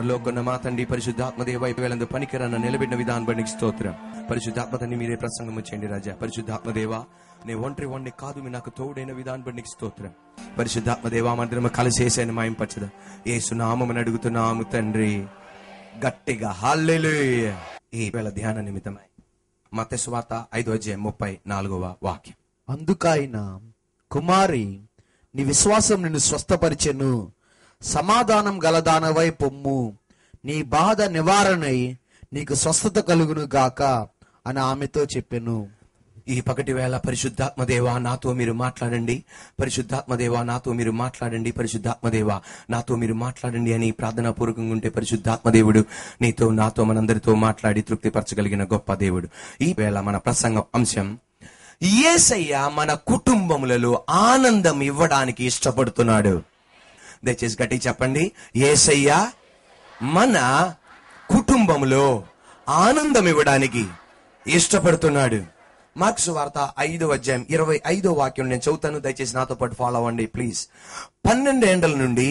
పరలోకంలో కొన్న మా తండ్రి పరిశుద్ధాత్మ దేవ వేలందు పనికిరన్న నిలబెట్టిన విధానం బట్టి నీకు స్తోత్రం పరిశుద్ధాత్మ తండ్రి మీరే ప్రసంగం చేయండి రాజా పరిశుద్ధాత్మ దేవ నే ఒంటరి వండి కాదు మీ నాకు తోడైన విధానం బట్టి నీకు స్తోత్రం పరిశుద్ధాత్మ దేవ మందిరం కలిసేసాను మాయంపచ్చదా ఏసు నామని అడుగుతున్నాము తండ్రి గట్టిగా హల్లెలూయా ఈ వేళ ధ్యాన నిమిత్తమై మత స్వాత ఐదో అధ్యాయం ముప్పై నాలుగవ వాక్యం అందుకాయన కుమారి నీ విశ్వాసం నిన్ను స్వస్థపరిచెను సమాధానం గలదానవై పొమ్ము నీ బాధ నివారణై నీకు స్వస్థత కలుగును గాక అని ఆమెతో చెప్పెను ఈ పగటి వేళ పరిశుద్ధాత్మ దేవా నాతో మీరు మాట్లాడండి పరిశుద్ధాత్మ దేవా నాతో మీరు మాట్లాడండి పరిశుద్ధాత్మ దేవా నాతో మీరు మాట్లాడండి అని ప్రార్థనా పూర్వకంగా ఉంటే పరిశుద్ధాత్మ దేవుడు నీతో నాతో మనందరితో మాట్లాడి తృప్తిపరచగలిగిన గొప్ప దేవుడు ఈ వేళ మన ప్రసంగం అంశం ఏసయ్య మన కుటుంబములలో ఆనందం ఇవ్వడానికి ఇష్టపడుతున్నాడు దయచేసి గట్టి చెప్పండి ఏసయ్య మన కుటుంబంలో ఆనందం ఇవ్వడానికి ఇష్టపడుతున్నాడు మార్క్స్ వార్త ఐదో అధ్యాయం ఇరవై ఐదో వాక్యం నేను చదువుతాను దయచేసి నాతో పాటు ఫాలో అవ్వండి ప్లీజ్ పన్నెండేండ్ల నుండి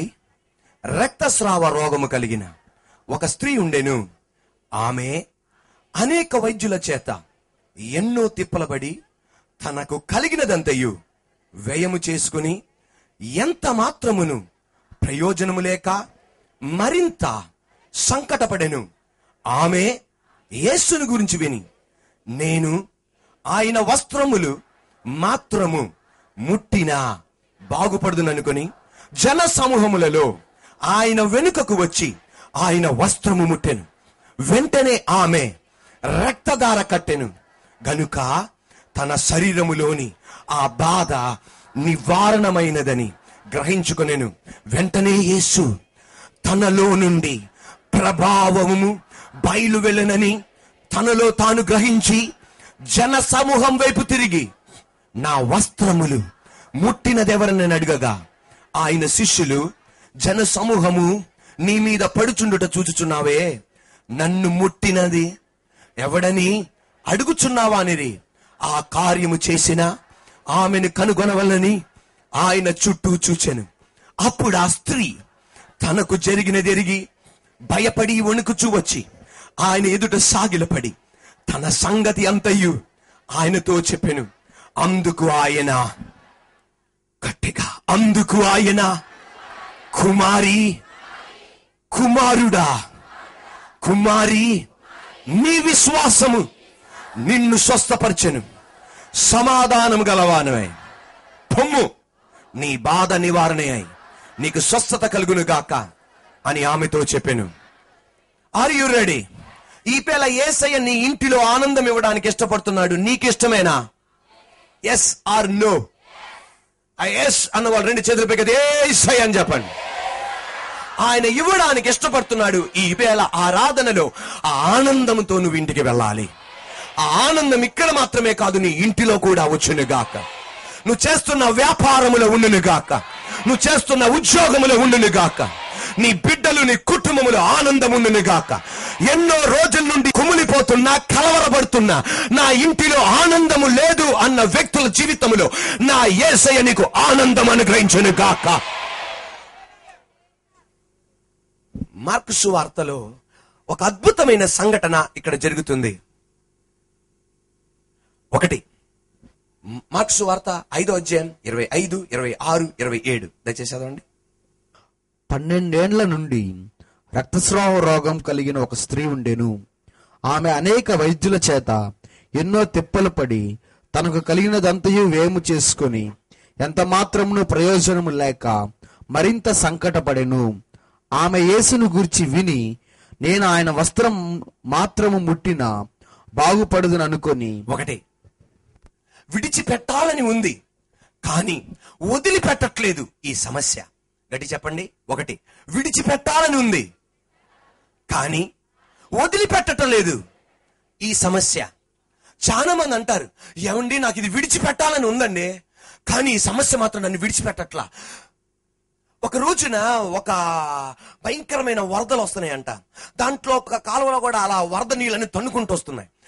రక్తస్రావ రోగము కలిగిన ఒక స్త్రీ ఉండెను ఆమె అనేక వైద్యుల చేత ఎన్నో తిప్పలబడి తనకు కలిగినదంతయు వ్యయము చేసుకుని ఎంత మాత్రమును ప్రయోజనము లేక మరింత సంకటపడెను ఆమె యేసుని గురించి విని నేను ఆయన వస్త్రములు మాత్రము ముట్టినా బాగుపడుదుననుకొని జన సమూహములలో ఆయన వెనుకకు వచ్చి ఆయన వస్త్రము ముట్టెను వెంటనే ఆమె రక్తధార కట్టెను గనుక తన శరీరములోని ఆ బాధ నివారణమైనదని గ్రహించుకొనెను వెంటనే యేసు తనలో నుండి ప్రభావము బయలు వెళ్ళనని తనలో తాను గ్రహించి జన సమూహం వైపు తిరిగి నా వస్త్రములు ముట్టినదెవరని అడగగా ఆయన శిష్యులు జన సమూహము నీ మీద పడుచుండుట చూచుచున్నావే నన్ను ముట్టినది ఎవడని అడుగుచున్నావా అనేది ఆ కార్యము చేసిన ఆమెను కనుగొనవలని ఆయన చుట్టూ చూచెను అప్పుడు ఆ స్త్రీ తనకు జరిగినది ఎరిగి భయపడి వణుకుచూ వచ్చి ఆయన ఎదుట సాగిలపడి తన సంగతి అంతయు ఆయనతో చెప్పెను అందుకు ఆయన గట్టిగా అందుకు ఆయన కుమారి కుమారుడా కుమారి నీ విశ్వాసము నిన్ను స్వస్థపరచెను సమాధానం గలవానవై పొమ్ము నీ బాధ నివారణ అయి నీకు స్వస్థత కలుగును గాక అని ఆమెతో చెప్పాను ఆర్ యు రెడీ ఈ పేల ఏసయ్య నీ ఇంటిలో ఆనందం ఇవ్వడానికి ఇష్టపడుతున్నాడు నీకు ఇష్టమేనా ఎస్ ఆర్ నో ఎస్ అన్న వాళ్ళు రెండు చేతులు పెట్టి ఏసయ్య అని చెప్పండి ఆయన ఇవ్వడానికి ఇష్టపడుతున్నాడు ఈ వేళ ఆరాధనలో ఆ ఆనందంతో నువ్వు ఇంటికి వెళ్ళాలి ఆ ఆనందం ఇక్కడ మాత్రమే కాదు నీ ఇంటిలో కూడా వచ్చును గాక నువ్వు చేస్తున్న వ్యాపారములో ఉండును గాక నువ్వు చేస్తున్న ఉద్యోగములో ఉండును గాక నీ బిడ్డలు నీ కుటుంబములో ఆనందం ఉండును గాక ఎన్నో రోజుల నుండి కుమిలిపోతున్నా కలవరపడుతున్నా నా ఇంటిలో ఆనందము లేదు అన్న వ్యక్తుల జీవితములో నా ఏసయ్య నీకు ఆనందం అనుగ్రహించును గాక మార్క్సు వార్తలో ఒక అద్భుతమైన సంఘటన ఇక్కడ జరుగుతుంది ఒకటి మార్క్సు వార్త ఐదో అధ్యాయం ఇరవై ఐదు ఇరవై ఆరు ఇరవై ఏడు దయచేసి చదవండి పన్నెండేండ్ల నుండి రక్తస్రావ రోగం కలిగిన ఒక స్త్రీ ఉండెను ఆమె అనేక వైద్యుల చేత ఎన్నో తిప్పలు పడి తనకు కలిగినదంతయు వేము చేసుకొని ఎంత మాత్రమును ప్రయోజనము లేక మరింత సంకటపడెను ఆమె యేసును గూర్చి విని నేను ఆయన వస్త్రం మాత్రము ముట్టిన బాగుపడుదును అనుకొని ఒకటి విడిచిపెట్టాలని ఉంది కానీ వదిలిపెట్టట్లేదు ఈ సమస్య గట్టి చెప్పండి ఒకటి విడిచిపెట్టాలని ఉంది కానీ వదిలిపెట్టటం లేదు ఈ సమస్య చాలా మంది అంటారు ఏమండి నాకు ఇది విడిచిపెట్టాలని ఉందండి కానీ ఈ సమస్య మాత్రం నన్ను విడిచిపెట్టట్లా ఒక రోజున ఒక భయంకరమైన వరదలు వస్తున్నాయంట దాంట్లో ఒక కాలువలో కూడా అలా వరద నీళ్ళని తన్నుకుంటూ వస్తున్నాయి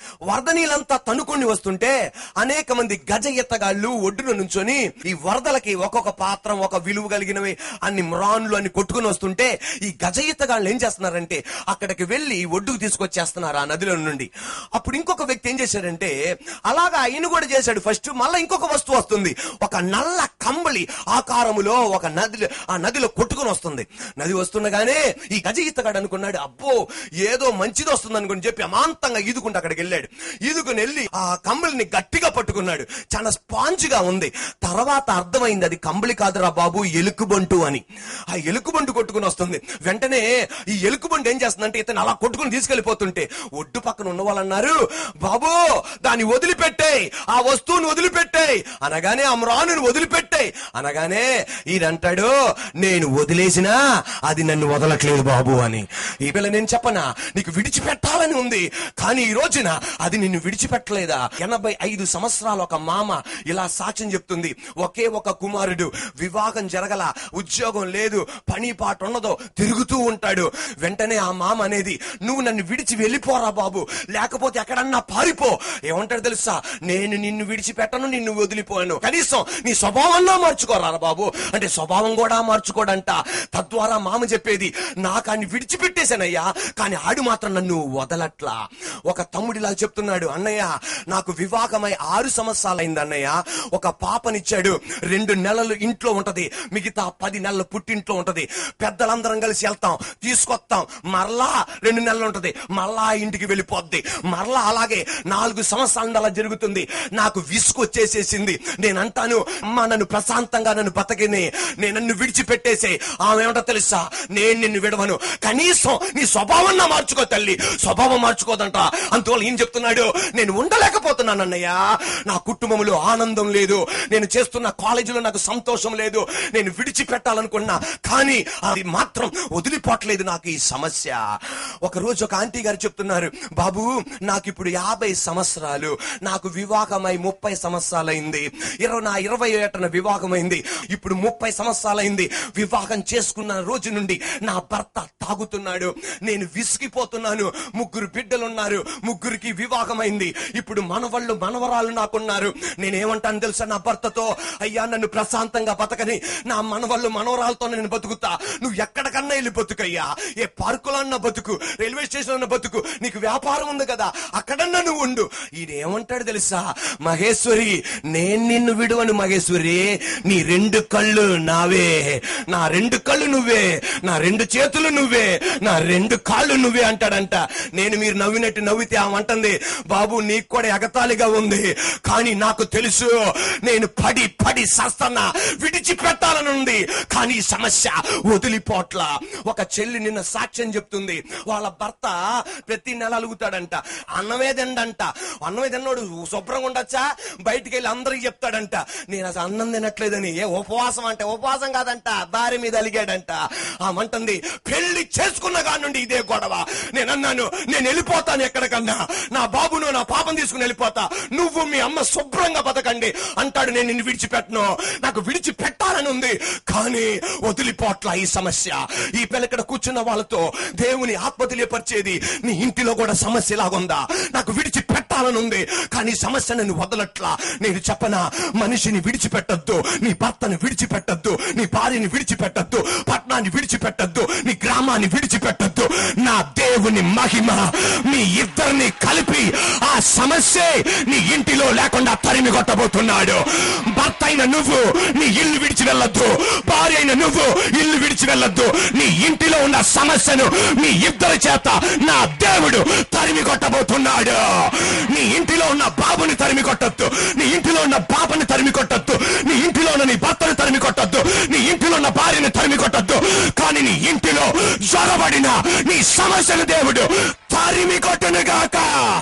వరద నీళ్ళంతా తనుకొని వస్తుంటే అనేక మంది గజ ఎత్తగాళ్ళు ఒడ్డున నుంచొని ఈ వరదలకి ఒక్కొక్క పాత్రం ఒక విలువ కలిగినవి అన్ని మ్రాన్లు అన్ని కొట్టుకుని వస్తుంటే ఈ గజ ఎత్తగాళ్ళు ఏం చేస్తున్నారంటే అక్కడికి వెళ్లి ఒడ్డుకు తీసుకొచ్చేస్తున్నారు ఆ నదిలో నుండి అప్పుడు ఇంకొక వ్యక్తి ఏం చేశాడంటే అలాగా ఆయన కూడా చేశాడు ఫస్ట్ మళ్ళీ ఇంకొక వస్తువు వస్తుంది ఒక నల్ల కంబళి ఆకారములో ఒక నది ఆ నదిలో కొట్టుకుని వస్తుంది నది వస్తుండగానే ఈ గజ ఈతగాడు అనుకున్నాడు అబ్బో ఏదో మంచిది వస్తుంది అనుకుని చెప్పి అమాంతంగా ఈదుకుంటూ అక్కడికి వెళ్ళాడు ఈదుకుని వెళ్ళి ఆ కంబళిని గట్టిగా పట్టుకున్నాడు చాలా స్పాంజ్ గా ఉంది తర్వాత అర్థమైంది అది కంబళి కాదురా బాబు ఎలుకబంటు అని ఆ ఎలుకబంటు కొట్టుకుని వస్తుంది వెంటనే ఈ ఎలుకబంటు ఏం చేస్తుందంటే ఇతను అలా కొట్టుకుని తీసుకెళ్లిపోతుంటే ఒడ్డు పక్కన ఉన్న వాళ్ళు అన్నారు బాబు దాన్ని వదిలిపెట్టాయి ఆ వస్తువును వదిలిపెట్టాయి అనగానే ఆ మ్రానుని వదిలిపెట్టాయి అనగానే ఈయనంటాడు నేను వదిలేసినా అది నన్ను వదలట్లేదు బాబు అని ఈ పిల్ల నేను చెప్పనా నీకు విడిచిపెట్టాలని ఉంది కానీ ఈ రోజున అది నిన్ను విడిచిపెట్టలేదా ఎనభై ఐదు సంవత్సరాలు ఒక మామ ఇలా సాక్ష్యం చెప్తుంది ఒకే ఒక కుమారుడు వివాహం జరగల ఉద్యోగం లేదు పని పాట ఉండదో తిరుగుతూ ఉంటాడు వెంటనే ఆ మామ అనేది నువ్వు నన్ను విడిచి వెళ్ళిపోరా బాబు లేకపోతే ఎక్కడన్నా పారిపో ఏమంటాడు తెలుసా నేను నిన్ను విడిచిపెట్టను నిన్ను వదిలిపోయాను కనీసం నీ స్వభావన్నా మార్చుకోరా బాబు అంటే స్వభావం కూడా మార్చుకోడంట తద్వారా మామ చెప్పేది నాకు ఆయన విడిచిపెట్టేశానయ్యా కానీ ఆడు మాత్రం నన్ను వదలట్లా ఒక తమ్ముడిలా చెప్తున్నాడు అన్నయ్య నాకు వివాహమై ఆరు సంవత్సరాలు అయింది అన్నయ్య ఒక పాపనిచ్చాడు రెండు నెలలు ఇంట్లో ఉంటది మిగతా పది నెలలు పుట్టింట్లో ఉంటది పెద్దలందరం కలిసి వెళ్తాం తీసుకొస్తాం మరలా రెండు నెలలు ఉంటది మరలా ఇంటికి వెళ్ళిపోద్ది మరలా అలాగే నాలుగు సంవత్సరాల అలా జరుగుతుంది నాకు విసుగు వచ్చేసేసింది నేను అంటాను అమ్మా నన్ను ప్రశాంతంగా నన్ను బతకిని నేను నన్ను విడిచిపెట్టేసే ఆమె ఏమంటో తెలుసా నేను నిన్ను విడవను కనీసం నీ స్వభావం నా మార్చుకో తల్లి స్వభావం మార్చుకోదంట అందువల్ల ఏం చెప్తున్నాడు నేను ఉండలేకపోతున్నాను అన్నయ్య నా కుటుంబంలో ఆనందం లేదు నేను చేస్తున్న కాలేజీలో నాకు సంతోషం లేదు నేను విడిచిపెట్టాలనుకున్నా కానీ అది మాత్రం వదిలిపోవట్లేదు నాకు ఈ సమస్య ఒక రోజు ఒక ఆంటీ గారు చెప్తున్నారు బాబు నాకు ఇప్పుడు యాభై సంవత్సరాలు నాకు వివాహమై ముప్పై సంవత్సరాలైంది ఇరవై నా ఇరవై ఏటన వివాహమైంది ఇప్పుడు ముప్పై సంవత్సరాలైంది వివాహం చేసుకున్న రోజు నుండి నా భర్త తాగుతున్నాడు నేను విసిగిపోతున్నాను ముగ్గురు బిడ్డలున్నారు ముగ్గురికి వివాహమైంది ఇప్పుడు మనవళ్ళు మనవరాలు నాకున్నారు నేనేమంటాను తెలుసా నా భర్తతో అయ్యా నన్ను ప్రశాంతంగా బతకని నా మనవళ్ళు మనవరాలతో నేను బతుకుతా నువ్వు ఎక్కడికన్నా వెళ్ళి బతుకయ్యా ఏ పార్కులో అన్న బతుకు రైల్వే స్టేషన్ అన్న బతుకు నీకు వ్యాపారం ఉంది కదా అక్కడన్నా నువ్వు ఉండు ఈయన ఏమంటాడు తెలుసా మహేశ్వరి నేను నిన్ను విడువను మహేశ్వరి నీ రెండు కళ్ళు నావే నా రెండు కళ్ళు నువ్వే నా రెండు చేతులు నువ్వే నా రెండు కాళ్ళు నువ్వే అంటాడంట నేను మీరు నవ్వినట్టు నవ్వితే ఆమె అంటుంది బాబు నీకు కూడా ఎగతాళిగా ఉంది కానీ నాకు తెలుసు నేను పడి పడి సస్తన్నా విడిచిపెట్టాలని ఉంది కానీ ఈ సమస్య వదిలిపోట్ల ఒక చెల్లి నిన్న సాక్ష్యం చెప్తుంది వాళ్ళ భర్త ప్రతి నెల అలుగుతాడంట అన్నమే తిండంట అన్నమే తిన్నాడు శుభ్రంగా ఉండొచ్చా బయటికి వెళ్ళి అందరికి చెప్తాడంట నేను అసలు అన్నం తినట్లేదని ఏ ఉపవాసం అంటే ఉపవాసం కాదంట భార్య మీద అలిగాడంట ఆమంటుంది పెళ్లి చేసుకున్న కాడి నుండి ఇదే గొడవ నేను అన్నాను నేను వెళ్ళిపోతాను ఎక్కడికన్నా నా బాబును నా పాపం తీసుకుని వెళ్ళిపోతా నువ్వు మీ అమ్మ శుభ్రంగా బతకండి అంటాడు నేను నిన్ను విడిచిపెట్టను నాకు విడిచిపెట్టాలని ఉంది కానీ వదిలిపోట్ల ఈ సమస్య ఈ పిల్ల ఇక్కడ కూర్చున్న వాళ్ళతో దేవుని ఆత్మ తెలియపరిచేది నీ ఇంటిలో కూడా సమస్య లాగుందా నాకు విడిచిపెట్టాలని ఉంది కానీ ఈ సమస్య నన్ను వదలట్లా నేను చెప్పనా మనిషిని విడిచిపెట్టద్దు నీ భర్తను విడిచిపెట్టద్దు నీ భార్యని విడిచిపెట్టద్దు పట్టణాన్ని విడిచిపెట్టద్దు నీ గ్రామాన్ని విడిచిపెట్టద్దు నా దేవుని మహిమ మీ ఇద్దరిని కలిపి ఆ సమస్య నీ ఇంటిలో లేకుండా తరిమి కొట్టబోతున్నాడు భర్త అయిన నువ్వు నీ ఇల్లు విడిచి వెళ్ళొద్దు భార్య అయిన నువ్వు ఇల్లు విడిచి వెళ్ళొద్దు నీ ఇంటిలో ఉన్న సమస్యను మీ ఇద్దరి చేత నా దేవుడు తరిమి కొట్టబోతున్నాడు నీ ఇంటిలో ఉన్న బాబుని తరిమి కొట్టొద్దు నీ ఇంటిలో ఉన్న పాపని తరిమి కొట్టొద్దు నీ ఇంటిలో ఉన్న నీ భర్తని తరిమి కొట్టొద్దు నీ ఇంటిలో ఉన్న భార్యని తరిమి కొట్టొద్దు కానీ నీ ఇంటిలో జ్వరబడిన నీ సమస్యను దేవుడు తరిమి కొట్టును గాక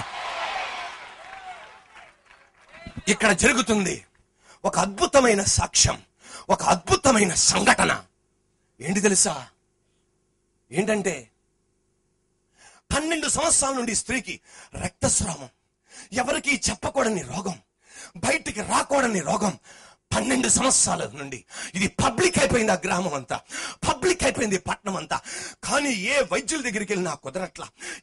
ఇక్కడ జరుగుతుంది ఒక అద్భుతమైన సాక్ష్యం ఒక అద్భుతమైన సంఘటన ఏంటి తెలుసా ఏంటంటే పన్నెండు సంవత్సరాల నుండి స్త్రీకి రక్తస్రావం ఎవరికి చెప్పకూడని రోగం బయటికి రాకూడని రోగం పన్నెండు సంవత్సరాల నుండి ఇది పబ్లిక్ అయిపోయింది ఆ గ్రామం అంతా పబ్లిక్ అయిపోయింది ఈ పట్టణం అంతా కానీ ఏ వైద్యుల దగ్గరికి వెళ్ళినా కుదరట్లా ఎక్కడ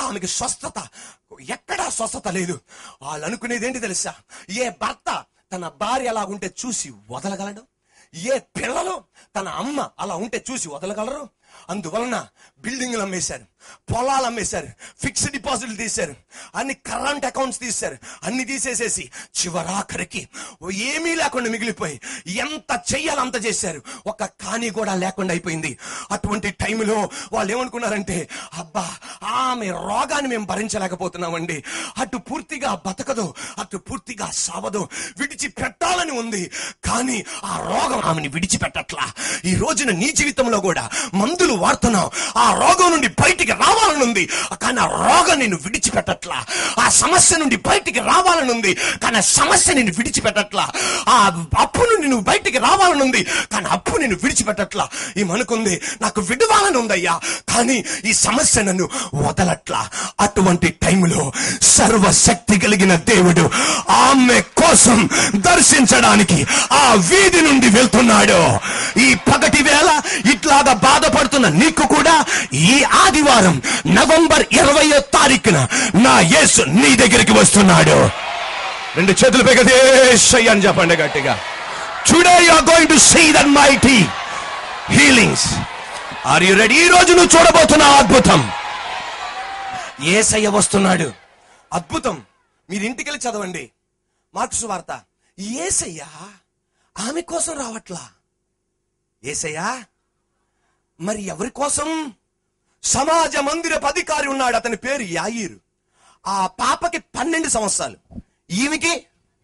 ఆమెకి స్వస్థత ఎక్కడా స్వస్థత లేదు వాళ్ళు అనుకునేది ఏంటి తెలుసా ఏ భర్త తన భార్య అలా ఉంటే చూసి వదలగలడు ఏ పిల్లలు తన అమ్మ అలా ఉంటే చూసి వదలగలరు అందువలన బిల్డింగ్లు అమ్మేశారు పొలాలు అమ్మేశారు ఫిక్స్డ్ డిపాజిట్లు తీశారు అన్ని కరెంట్ అకౌంట్స్ తీశారు అన్ని తీసేసేసి చివరాఖరికి ఏమీ లేకుండా మిగిలిపోయి ఎంత చెయ్యాలో అంత చేశారు ఒక కాని కూడా లేకుండా అయిపోయింది అటువంటి టైంలో వాళ్ళు ఏమనుకున్నారంటే అబ్బా ఆమె రోగాన్ని మేము భరించలేకపోతున్నామండి అటు పూర్తిగా బతకదు అటు పూర్తిగా సావదు విడిచి పెట్టాలని ఉంది కానీ ఆ రోగం ఆమెని విడిచిపెట్టట్లా ఈ రోజున నీ జీవితంలో కూడా మందులు వాడుతున్నావు ఆ రోగం నుండి బయటికి రావాలని ఉంది కానీ ఆ రోగం నిన్ను విడిచిపెట్టట్లా ఆ సమస్య నుండి బయటికి రావాలని ఉంది కానీ ఆ సమస్య నిన్ను విడిచిపెట్టట్లా ఆ అప్పు నుండి నువ్వు బయటికి రావాలని ఉంది కానీ అప్పు నిన్ను విడిచిపెట్టట్లా ఈ మనుకుంది నాకు విడవాలని ఉందయ్యా కానీ ఈ సమస్య నన్ను వదలట్లా అటువంటి టైంలో సర్వశక్తి కలిగిన దేవుడు ఆమె కోసం దర్శించడానికి ఆ వీధి నుండి వెళ్తున్నాడు ఈ పగటి వేళ ఇట్లాగా బాధపడుతున్న నీకు కూడా ఈ ఆదివారం నవంబర్ ఇరవయో తారీఖున నా యేసు నీ దగ్గరికి వస్తున్నాడు రెండు చేతులు పెగదేశయ్య అని చెప్పండి గట్టిగా today you are going to see that mighty healings are you ready ఈ రోజు నువ్వు చూడబోతున్న అద్భుతం ఏసయ్య వస్తున్నాడు అద్భుతం మీరు ఇంటికి వెళ్ళి చదవండి మార్క్స్ వార్త ఏసయ్య ఆమె కోసం రావట్లా ఏసయ్యా మరి ఎవరి కోసం సమాజ మందిరపు అధికారి ఉన్నాడు అతని పేరు యాయిరు ఆ పాపకి పన్నెండు సంవత్సరాలు ఈమెకి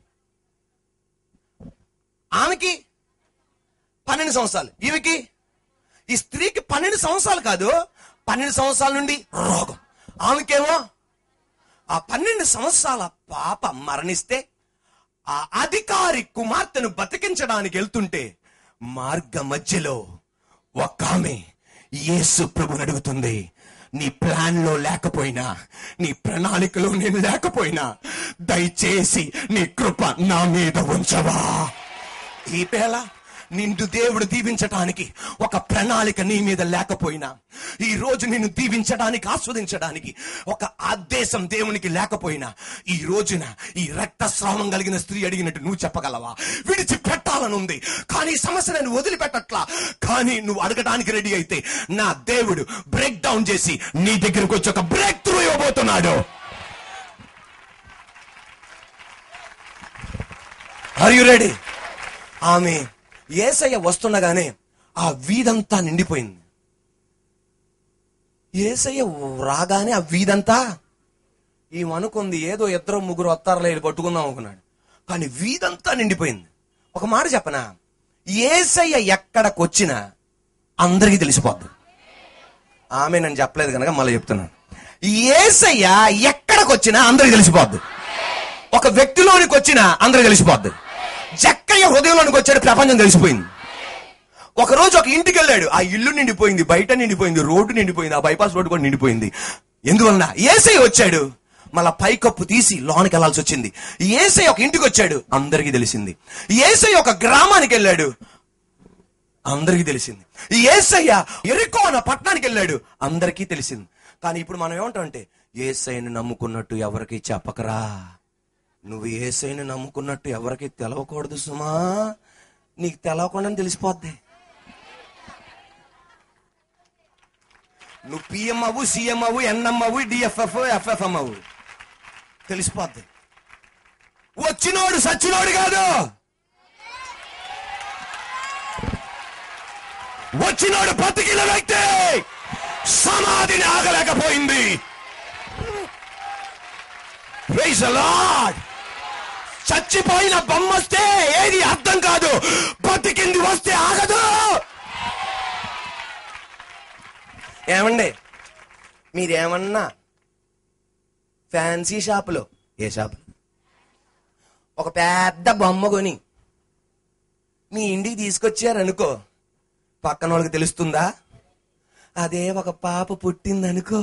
ఆమెకి పన్నెండు సంవత్సరాలు ఈమెకి ఈ స్త్రీకి పన్నెండు సంవత్సరాలు కాదు పన్నెండు సంవత్సరాల నుండి రోగం ఆమెకేమో ఆ పన్నెండు సంవత్సరాల పాప మరణిస్తే ఆ అధికారి కుమార్తెను బతికించడానికి వెళ్తుంటే మార్గ మధ్యలో ఒక ఆమె యేసు ప్రభుని అడుగుతుంది నీ ప్లాన్ లో లేకపోయినా నీ ప్రణాళికలో నేను లేకపోయినా దయచేసి నీ కృప నా మీద ఉంచవా ఈ వేళ నిన్ను దేవుడు దీవించటానికి ఒక ప్రణాళిక నీ మీద లేకపోయినా ఈ రోజు నిన్ను దీవించడానికి ఆస్వాదించడానికి ఒక ఆదేశం దేవునికి లేకపోయినా ఈ రోజున ఈ రక్తస్రావం కలిగిన స్త్రీ అడిగినట్టు నువ్వు చెప్పగలవా విడిచి పెట్టాలనుంది కానీ ఈ సమస్య నేను వదిలిపెట్టట్లా కానీ నువ్వు అడగడానికి రెడీ అయితే నా దేవుడు బ్రేక్ డౌన్ చేసి నీ దగ్గరకు వచ్చి ఒక బ్రేక్ త్రూ ఇవ్వబోతున్నాడు ఆర్ యు రెడీ ఆమె ఏసయ్య వస్తుండగానే ఆ వీధంతా నిండిపోయింది ఏసయ్య రాగానే ఆ వీధంతా ఈమెనుకుంది ఏదో ఇద్దరు ముగ్గురు వస్తారులే వీళ్ళు పట్టుకుందాం అనుకున్నాడు కానీ వీధంతా నిండిపోయింది ఒక మాట చెప్పనా ఏసయ్య ఎక్కడికి వచ్చినా అందరికీ తెలిసిపోద్ది ఆమె నేను చెప్పలేదు కనుక మళ్ళీ చెప్తున్నాను ఏసయ్య ఎక్కడికి వచ్చినా అందరికి తెలిసిపోద్ది ఒక వ్యక్తిలోనికి వచ్చినా అందరికి తెలిసిపోద్ది జక్కయ్య హృదయంలోనికి వచ్చాడు ప్రపంచం తెలిసిపోయింది ఒక రోజు ఒక ఇంటికి వెళ్ళాడు ఆ ఇల్లు నిండిపోయింది బయట నిండిపోయింది రోడ్డు నిండిపోయింది ఆ బైపాస్ రోడ్డు కూడా నిండిపోయింది ఎందువలన ఏసై వచ్చాడు మళ్ళా పైకప్పు తీసి లోనికి వెళ్లాల్సి వచ్చింది ఏసై ఒక ఇంటికి వచ్చాడు అందరికీ తెలిసింది ఏసై ఒక గ్రామానికి వెళ్ళాడు అందరికీ తెలిసింది ఈ ఏసయ్య ఎరుకో అన్న పట్టణానికి వెళ్ళాడు అందరికీ తెలిసింది కానీ ఇప్పుడు మనం ఏమంటామంటే ఏసైని నమ్ముకున్నట్టు ఎవరికి చెప్పకరా నువ్వు ఏసైని నమ్ముకున్నట్టు ఎవరికి తెలవకూడదు సుమా నీకు తెలవకుండా తెలిసిపోద్ది నువ్వు పిఎం అవ్వు సీఎం అవ్వు ఎన్ఎం అవ్వు డిఎఫ్ఎఫ్ ఎఫ్ఎఫ్ఎం అవ్వు తెలిసిపోద్ది వచ్చినోడు సచ్చినోడు కాదు వచ్చినోడు బతికిన వ్యక్తి సమాధిని ఆగలేకపోయింది Praise the Lord. చచ్చిపోయిన బొమ్మ వస్తే ఏది అర్థం కాదు బతికింది వస్తే ఆగదు ఏమండి మీరేమన్నా ఫ్యాన్సీ షాపులో ఏ షాప్ ఒక పెద్ద బొమ్మ కొని మీ ఇంటికి తీసుకొచ్చారనుకో పక్కన వాళ్ళకి తెలుస్తుందా అదే ఒక పాప పుట్టిందనుకో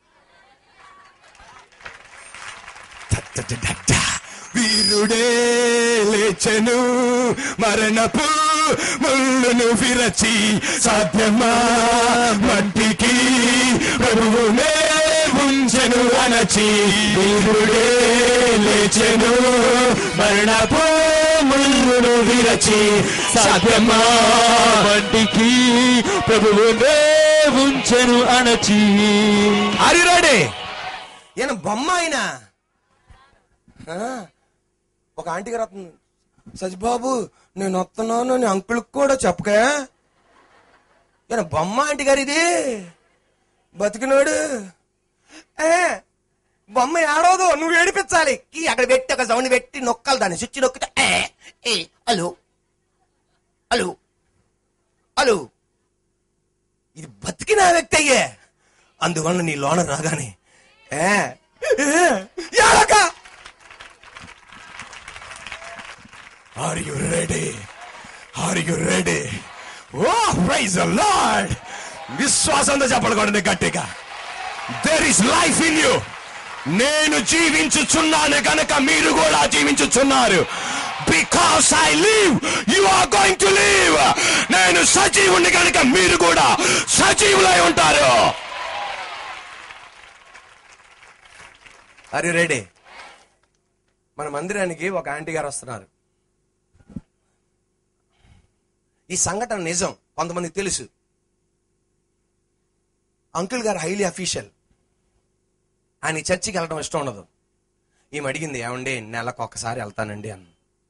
టట్టటటట. వీరుడే లేచెను మరణపు ముళ్ళును విరచి సాధ్యమా మట్టికి ప్రభువునే ఉంచెను అణచి వీరుడే లేచెను మరణపు ముళ్ళును విరచి సాధ్యమా వంటికి ప్రభువునే ఉంచెను అణచి అరిరాడే ఈయన బొమ్మ ఆయన ఆ, ఒక ఆంటీ గారు వస్తుంది సజిబాబు నేను వస్తున్నాను అని అంకుల్కి కూడా చెప్పకా ఈయన బొమ్మ ఆంటీ గారు ఇది బతికినోడు ఏ బొమ్మ ఏడవదు నువ్వు ఏడిపించాలి కీ అక్కడ పెట్టి ఒక సౌండ్ పెట్టి నొక్కాలి దాన్ని స్విచ్ నొక్కితే ఏ ఏ హలో హలో హలో ఇది బతికిన వ్యక్తి అయ్యే అందువల్ల నీ లోన రాగానే ఏ ఏ, ఏడక are you ready are you ready oh praise lord విశ్వాసంతో చెప్పకూడదు గట్టిగా there is life in you నేను జీవించుచున్నాను గనక మీరు కూడా జీవించుచున్నారు because I live you are going to live నేను సజీవుని గనక మీరు కూడా సజీవులై ఉంటారు అరే రెడీ మన మందిరానికి ఒక ఆంటీ గారు వస్తున్నారు ఈ సంఘటన నిజం కొంతమందికి తెలుసు అంకుల్ గారు హైలీ అఫీషియల్ ఆయన ఈ చర్చికి వెళ్ళడం ఇష్టం ఉండదు ఈమె అడిగింది ఏమండి నెలకు ఒకసారి వెళ్తానండి అన్న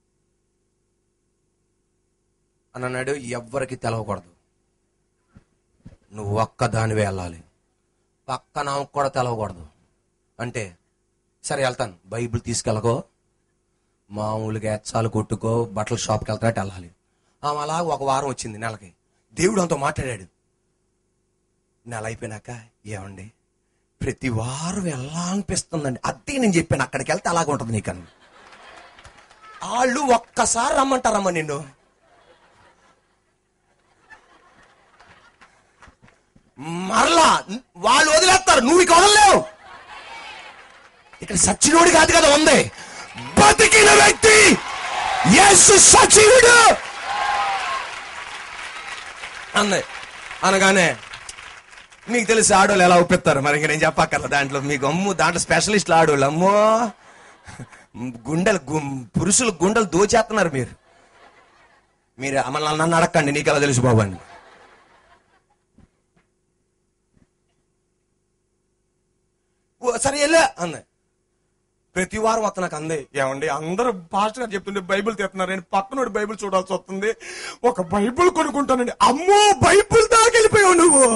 అని అన్నాడు ఎవ్వరికి తెలవకూడదు నువ్వు ఒక్కదానివే వెళ్ళాలి పక్కన ఆమెకు కూడా తెలవకూడదు అంటే సరే వెళ్తాను బైబిల్ తీసుకెళ్ళకో మామూలుగా ఎచ్చాలు కొట్టుకో బట్టల షాప్కి వెళ్తానట్టు వెళ్ళాలి ఆమె అలా ఒక వారం వచ్చింది నెలకి దేవుడు అంతా మాట్లాడాడు నెల అయిపోయినాక ఏమండి ప్రతి వారం వెళ్ళాలనిపిస్తుందండి అదే నేను చెప్పాను అక్కడికి వెళ్తే అలాగ ఉంటుంది నీకని వాళ్ళు ఒక్కసారి రమ్మంటారమ్మా నిన్ను మరలా వాళ్ళు వదిలేస్తారు నువ్వు ఇక వదలలేవు ఇక్కడ సచ్చినోడు కాదు కదా ఉంది బతికిన వ్యక్తి యేసు సజీవుడు అంది అనగానే మీకు తెలిసి ఆడోళ్ళు ఎలా ఒప్పిస్తారు మరి ఇంక నేను చెప్పక్కర్ల దాంట్లో మీ గమ్ము దాంట్లో స్పెషలిస్ట్లు ఆడోళ్ళు అమ్మో గుండెలు గు- పురుషులు గుండెలు దోచేస్తున్నారు మీరు మీరు మళ్ళీ నన్ను అడగండి నీకు ఎలా తెలుసు బాబు అని ఓ, సరే వెళ్ళా అంది ప్రతి వారం వస్తా నాకు అందే ఏమండి అందరూ పాస్టర్ గారు చెప్తుంటే బైబిల్ తీస్తున్నారు నేను పక్కనోడి బైబిల్ చూడాల్సి వస్తుంది ఒక బైబిల్ కొనుక్కుంటానండి అమ్మో బైబిల్ దాకా వెళ్ళిపోయావు నువ్వు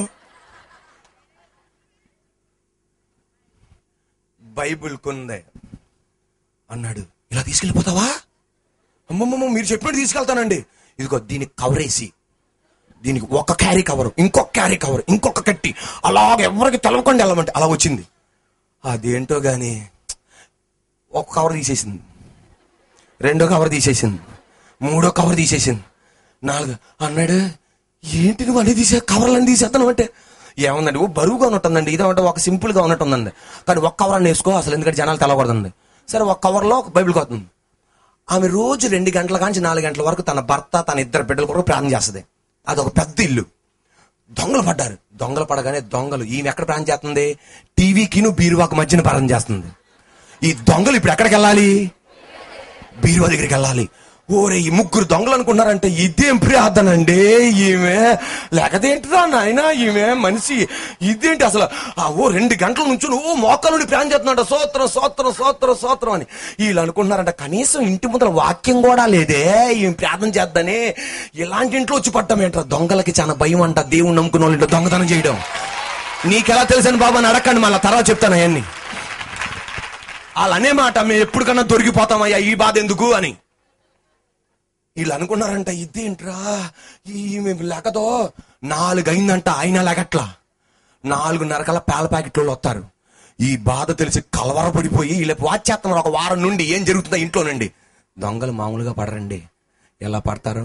బైబిల్ కొందే అన్నాడు ఇలా తీసుకెళ్ళిపోతావా అమ్మమ్మమ్మ మీరు చెప్పినట్టు తీసుకెళ్తానండి ఇదిగో దీనికి కవరేసి దీనికి ఒక క్యారీ కవర్ ఇంకొక క్యారీ కవర్ ఇంకొక కట్టి అలాగ ఎవరికి తెలవకుండా వెళ్ళమంటే అలా వచ్చింది అదేంటో గాని ఒక కవర్ తీసేసింది రెండో కవర్ తీసేసింది మూడో కవర్ తీసేసింది నాలుగు అన్నాడు ఏంటి నువ్వు అన్ని తీసే కవర్లన్నీ తీసేస్తాను అంటే ఏముందండి ఓ బరువుగా ఉన్నట్టుందండి ఇదో అంటే ఒక సింపుల్ గా ఉన్నట్టుందండి కానీ ఒక కవర్ అని వేసుకో అసలు ఎందుకంటే జనాలు తెలవకూడదండి సరే ఒక కవర్లో ఒక బైబిల్ కొత్తుంది ఆమె రోజు రెండు గంటల కాంచి నాలుగు గంటల వరకు తన భర్త తన ఇద్దరు బిడ్డల కొరకు ప్రార్థన చేస్తుంది అదొక పెద్ద ఇల్లు దొంగలు పడ్డారు దొంగలు పడగానే దొంగలు ఈమె ఎక్కడ ప్రార్థన చేస్తుంది టీవీకిను బీరువాకు మధ్యన ప్రార్థన చేస్తుంది ఈ దొంగలు ఇప్పుడు ఎక్కడికి వెళ్ళాలి బీరువా దగ్గరికి వెళ్ళాలి ఓరే ఈ ముగ్గురు దొంగలు అనుకున్నారంటే ఇదేం ప్రార్థనండి ఈమె లేకపోతే ఏంటిదా నాయన ఈమె మనిషి ఇదేంటి అసలు ఆ ఓ రెండు గంటల నుంచి ఓ మోకాల నుండి ప్రాణం చేస్తున్నాడు సోత్రం సోత్రం సోత్రం సోత్రం అని వీళ్ళు అనుకుంటున్నారంట కనీసం ఇంటి ముందర వాక్యం కూడా లేదే ఈమె ప్రార్థన చేద్దని ఇలాంటి ఇంట్లో వచ్చి పట్టం ఏంట్రా దొంగలకి చాలా భయం అంట దేవుని నమ్ముకున్న వాళ్ళ ఇంట్లో దొంగతనం చేయడం నీకెలా తెలుసని బాబా అని అడగండి మళ్ళీ తర్వాత చెప్తాను అవన్నీ వాళ్ళు అనే మాట మేము ఎప్పటికన్నా దొరికిపోతామయ్యా ఈ బాధ ఎందుకు అని వీళ్ళు అనుకున్నారంట ఇదేంట్రా ఈమె లెక్కతో నాలుగు అయిందంట ఆయన లెగట్లా నాలుగు నరకల పేల ప్యాకెట్లు వస్తారు ఈ బాధ తెలిసి కలవరపడిపోయి వీళ్ళు వాచ్ చేస్తున్నారు ఒక వారం నుండి ఏం జరుగుతుందో ఇంట్లో నుండి దొంగలు మామూలుగా పడరండి ఎలా పడతారు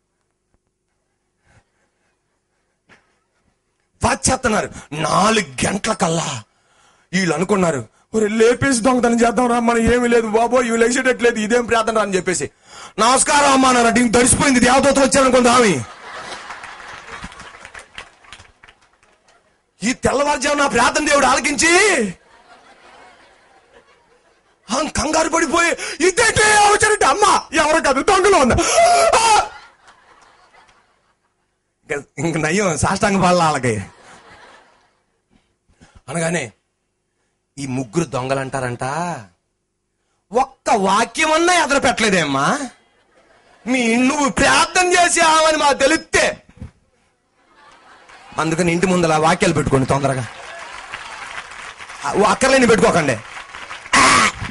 వాచ్ చేస్తున్నారు నాలుగు గంటల కల్లా వీళ్ళు అనుకున్నారు ఒరే లేపేసి దొంగతనం చేద్దాం రా మనం ఏమీ లేదు బాబో ఇవి లేచేటట్లేదు ఇదేం ప్రార్థన రా అని చెప్పేసి నమస్కారం అమ్మా అన్నారు ఇంక తడిసిపోయింది దేవదూత వచ్చారనుకుంది ఆమె ఈ తెల్లవారుజాము నా ప్రార్థన దేవుడు ఆలకించి ఆ కంగారు పడిపోయి ఇదేంటి వచ్చారంటే అమ్మ ఎవరు కాదు దొంగలో ఉంది ఆ! ఇంక- ఇంక నయ్యం సాష్టాంగ పాల వాళ్ళకి అనగానే ఈ ముగ్గురు దొంగలు అంటారంట ఒక్క వాక్యం అన్నా ఎదురు పెట్టలేదేమ్మా మీ నువ్వు ప్రార్థన చేసి ఆవని మాకు తెలిస్తే అందుకని ఇంటి ముందర ఆ వాక్యాలు పెట్టుకోండి తొందరగా ఆ, అక్కర్లేని పెట్టుకోకండి ఆ!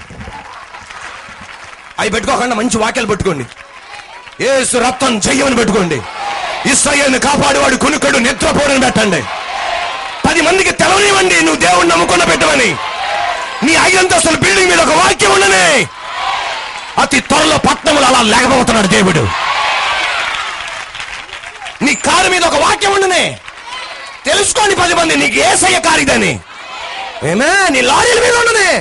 అవి పెట్టుకోకుండా మంచి వాక్యాలు పెట్టుకోండి ఏసు రక్తం చెయ్యమని పెట్టుకోండి ఇస్రాయేల్ని కాపాడేవాడు కొనుక్కడు నిద్రపోడని పెట్టండి పది మందికి తెలవనివ్వండి నువ్వు దేవుణ్ణి నమ్ముకున్న పెట్టమని నీ ఐదంతస్తుల బిల్డింగ్ మీద ఒక వాక్యం ఉండనే అతి త్వరలో పట్నములు అలా లేకపోతున్నాడు దేవుడు నీ కారు మీద ఒక వాక్యం ఉండనే తెలుసుకోండి పది మంది నీకు ఏసయ్య కారు ఇదని ఏమే నీ లారీల మీద ఉండనే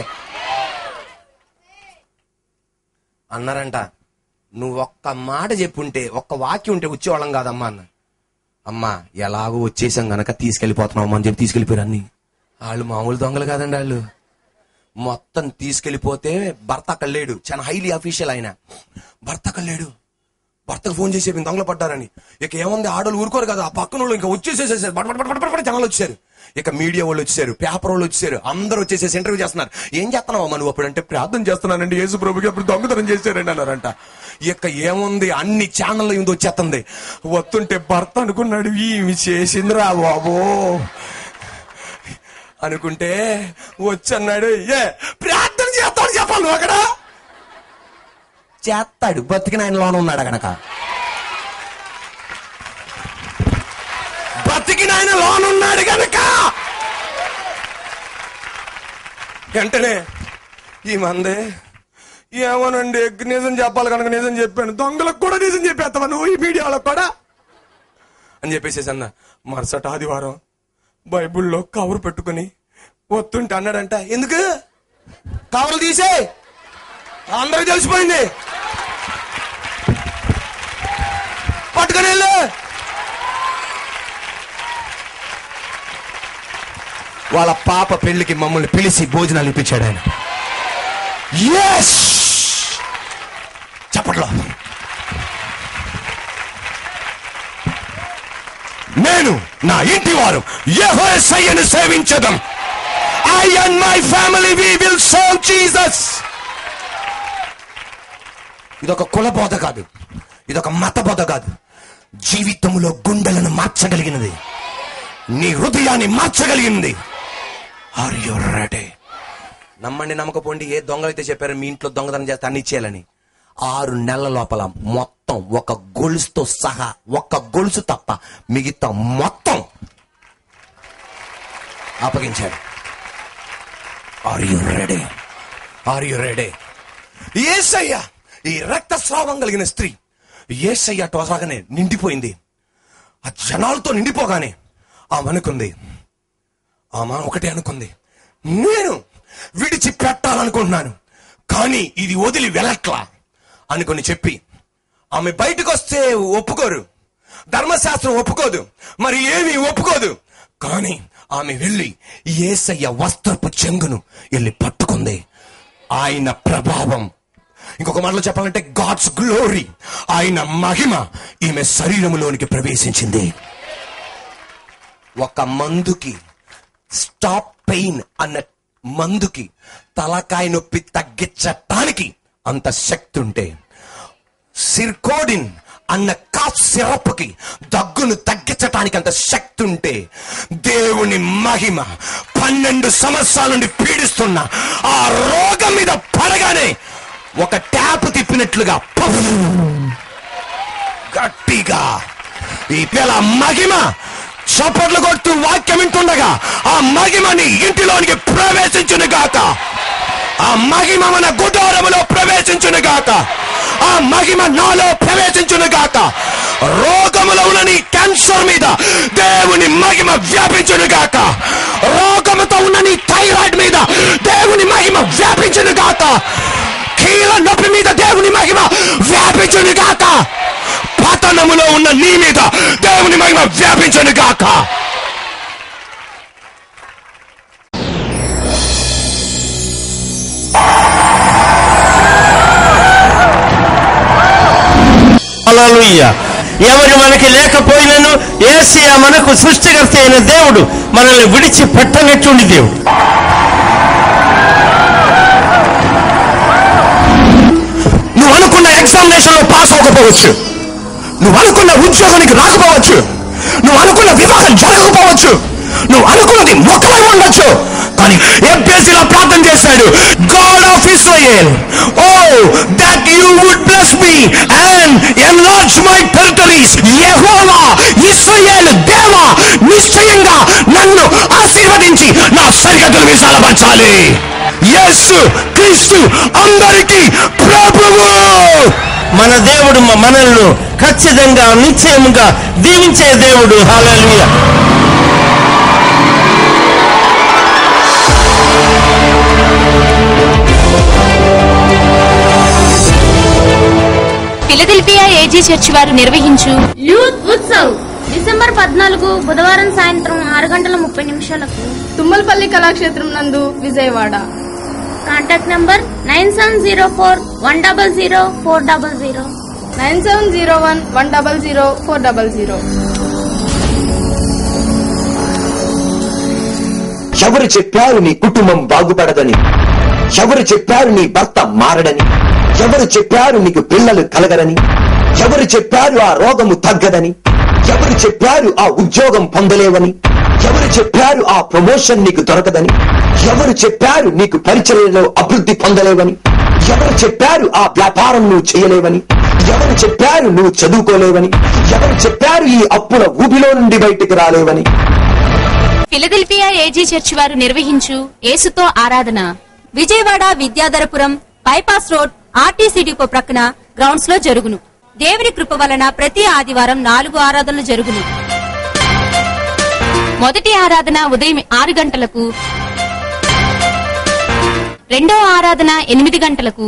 అన్నారంట నువ్వు ఒక్క మాట చెప్పుంటే ఒక్క వాక్యం ఉంటే వచ్చేవాళ్ళం కాదమ్మా అన్న అమ్మా ఎలాగో వచ్చేసాం గనక తీసుకెళ్లిపోతున్నాం అని చెప్పి తీసుకెళ్లిపోయారు అన్ని వాళ్ళు మామూలు దొంగలు కాదండి వాళ్ళు మొత్తం తీసుకెళ్లిపోతే భర్త అక్కడ లేడు చాలా హైలీ అఫీషియల్ ఆయన భర్త అక్కడ లేడు భర్తకు ఫోన్ చేసి చెప్పింది దొంగలు పడ్డారని ఇక ఏముంది ఆడోళ్ళు ఊరుకోరు కదా ఆ పక్కన వాళ్ళు ఇంకా వచ్చేసేసేసారు but but but but but జనాలు వచ్చారు ఇక మీడియా వాళ్ళు వచ్చారు పేపర్ వాళ్ళు వచ్చారు అందరూ వచ్చేసేసి ఇంటర్వ్యూ చేస్తున్నారు ఏం చేస్తున్నావు అమ్మ నువ్వు అప్పుడు అంటే ప్రార్థన చేస్తున్నానండి యేసు ప్రభుకి అప్పుడు దొంగతనం చేశారండి అన్నారంట ఇక ఏముంది అన్ని ఛానల్ ఇంది వచ్చేస్తుంది వస్తుంటే భర్త అనుకున్నాడు ఈమె చేసిందిరా బాబో అనుకుంటే వచ్చన్నాడు ఏ ప్రార్థన చేస్తాడు చెప్పాలి నువ్వు అక్కడ చేస్తాడు బతికిన ఆయన లోన ఉన్నాడు గనక బతికిన ఆయన లోన ఉన్నాడు గనక వెంటనే ఈ మందే ఏమోనండి నిజం చెప్పాలి కనుక నిజం చెప్పాను దొంగలకు కూడా నిజం చెప్పేస్తావా నువ్వు ఈ మీడియాలో కూడా అని చెప్పేసేసి అన్న మరుసటి ఆదివారం బైబిల్లో కవర్ పెట్టుకుని వస్తుంటే అన్నాడంట ఎందుకు కవర్లు తీసే అందరికి తెలిసిపోయింది పట్టుకుని వెళ్ళు వాళ్ళ పాప పెళ్లికి మమ్మల్ని పిలిచి భోజనాలు ఇప్పించాడు ఆయన ఎస్ చెప్పట్లో నేను నా ఇంటి వారు యెహోవాను సేవించదం I and my family we will serve Jesus ఇదొక కుల బోధ కాదు ఇదొక మత బోధ కాదు జీవితంలో గుండెలను మార్చగలిగినది నీ హృదయాన్ని మార్చగలిగింది ఆర్ యు రెడీ నమ్మండి నమ్మకపోండి ఏ దొంగలైతే చెప్పారో మీ ఇంట్లో దొంగతనం చేస్తే అన్ని ఇచ్చేయాలని ఆరు నెలల లోపల మొత్తం ఒక గొలుసుతో సహా ఒక్క గొలుసు తప్ప మిగతా మొత్తం అప్పగించాడు are you ready are you ready Yesayya ఈ రక్తస్రావం కలిగిన స్త్రీ ఏసయ్య టోసాగానే నిండిపోయింది ఆ జనాలతో నిండిపోగానే ఆమె అనుకుంది ఆమె ఒకటే అనుకుంది నేను విడిచి పెట్టాలనుకుంటున్నాను కానీ ఇది వదిలి వెళ్ళట్లా అనుకుని చెప్పి ఆమె బయటకు వస్తే ఒప్పుకోరు ధర్మశాస్త్రం ఒప్పుకోదు మరి ఏమీ ఒప్పుకోదు కానీ ఆమె వెళ్ళి ఏసయ్య వస్త్రపు చెంగును వెళ్ళి పట్టుకుంది ఆయన ప్రభావం ఇంకొక మాటలో చెప్పాలంటే గాడ్స్ గ్లోరీ ఆయన మహిమ ఈమె శరీరములోనికి ప్రవేశించింది ఒక మందుకి స్టాప్ పెయిన్ అన్న మందుకి తలకాయ నొప్పి తగ్గించటానికి అంత శక్తి ఉంటే సిర్కోడిన్ అన్న కాఫ్ సిరప్ కి దగ్గును తగ్గించటానికి అంత శక్తి ఉంటే దేవుని మహిమ పన్నెండు సంవత్సరాల నుండి పీడిస్తున్న ఆ రోగం మీద పడగానే ఒక ట్యాప్ తిప్పినట్లుగా పఫ్ గట్టిగా ఈ పిల్ల మహిమ చప్పట్లు కొడుతూ వాక్యం వింటుండగా ఆ మహిమని ఇంటిలోనికి ప్రవేశించును గాక ఆ మహిమ మన గుడారములో ప్రవేశించును గాక ఆ మహిమ నాలో ప్రవేశించును గాక రోగములో ఉన్న నీ క్యాన్సర్ మీద దేవుని మహిమ వ్యాపించును గాక రోగముతో ఉన్న నీ థైరాయిడ్ మీద దేవుని మహిమ వ్యాపించును గాక కీళ్ళ నొప్పి మీద దేవుని మహిమ వ్యాపించును గాక పతనములో ఉన్న నీ మీద దేవుని మహిమ వ్యాపించును గాక హల్లెలూయా ఎవరు మనకి లేకపోయినను ఏసియా మనకు సృష్టికర్త అయిన దేవుడు మనల్ని విడిచి పెట్టనటువంటి దేవుడు నువ్వు అనుకున్న ఎగ్జామినేషన్ లో పాస్ అవ్వకపోవచ్చు నువ్వు అనుకున్న ఉద్యోగానికి రాకపోవచ్చు నువ్వు అనుకున్న వివాహం జరగకపోవచ్చు నువ్వు అనుకున్నది మొక్కలై ఉండొచ్చు కానీ ఎబ్బేసిలా ప్రార్థన చేశాడు God of Israel oh that you would bless me and enlarge my territories Jehovah Israel దేవా నిశ్చయంగా నన్ను ఆశీర్వదించి నా సరిహద్దులు విశాలపరచాలి యేసు క్రీస్తు అందరికీ ప్రభువు మన దేవుడు మ- మనల్ని ఖచ్చితంగా నిశ్చయముగా దీవించే దేవుడు హల్లెలూయా ఫిలదెల్ఫియా ఏజీ చర్చ్ వారు నిర్వహించు యూత్ ఉత్సవ్ డిసెంబర్ పద్నాలుగు బుధవారం సాయంత్రం ఆరు గంటల ముప్పై నిమిషాలకు తుమ్మలపల్లి కళాక్షేత్రం నందు Vijayawada contact number nine seven zero four one double zero four double zero nine seven zero one one double zero four double zero ఎవరు చెప్పారు నీ కుటుంబం బాగుపడదని ఎవరు చెప్పారు నీ భర్త మారడని ఎవరు చెప్పారు నీకు పిల్లలు కలగరని ఎవరు చెప్పారు ఆ రోగము తగ్గదని ఎవరు చెప్పారు ఆ ఉద్యోగం పొందలేవని ఎవరు చెప్పారు ఆ ప్రమోషన్ నీకు దొరకదని ఎవరు చెప్పారు నీకు పరిచర్యలో అభివృద్ధి పొందలేవని ఎవరు చెప్పారు ఆ వ్యాపారం నువ్వు చేయలేవని ఎవరు చెప్పారు నువ్వు చదువుకోలేవని ఎవరు చెప్పారు ఈ అప్పుల ఊబిలో నుండి బయటికి రాలేవని ఫిలదెల్ఫియా ఏజీ చర్చ్ వారు నిర్వహించు యేసుతో ఆరాధన Vijayawada Vidyadharapuram bypass road RTC depot ప్రక్కన గ్రౌండ్స్ లో జరుగును దేవుని కృప వలన ప్రతి ఆదివారం నాలుగు ఆరాధనలు జరుగును మొదటి ఆరాధన ఉదయం ఆరు గంటలకు రెండవ ఆరాధన ఎనిమిది గంటలకు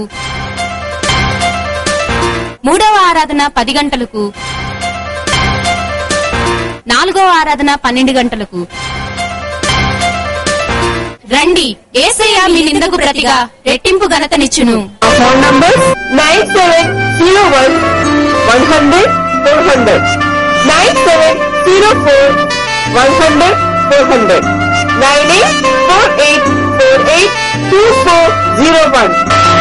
మూడవ ఆరాధన పది గంటలకు నాలుగవ ఆరాధన పన్నెండు గంటలకు రండి ఏసయ్య మీ నిందకు ప్రతిగా రెట్టింపు ఘనతనిచ్చును phone number nine seven zero one one hundred four hundred nine seven zero four one hundred four hundred nine eight four eight four eight two four zero one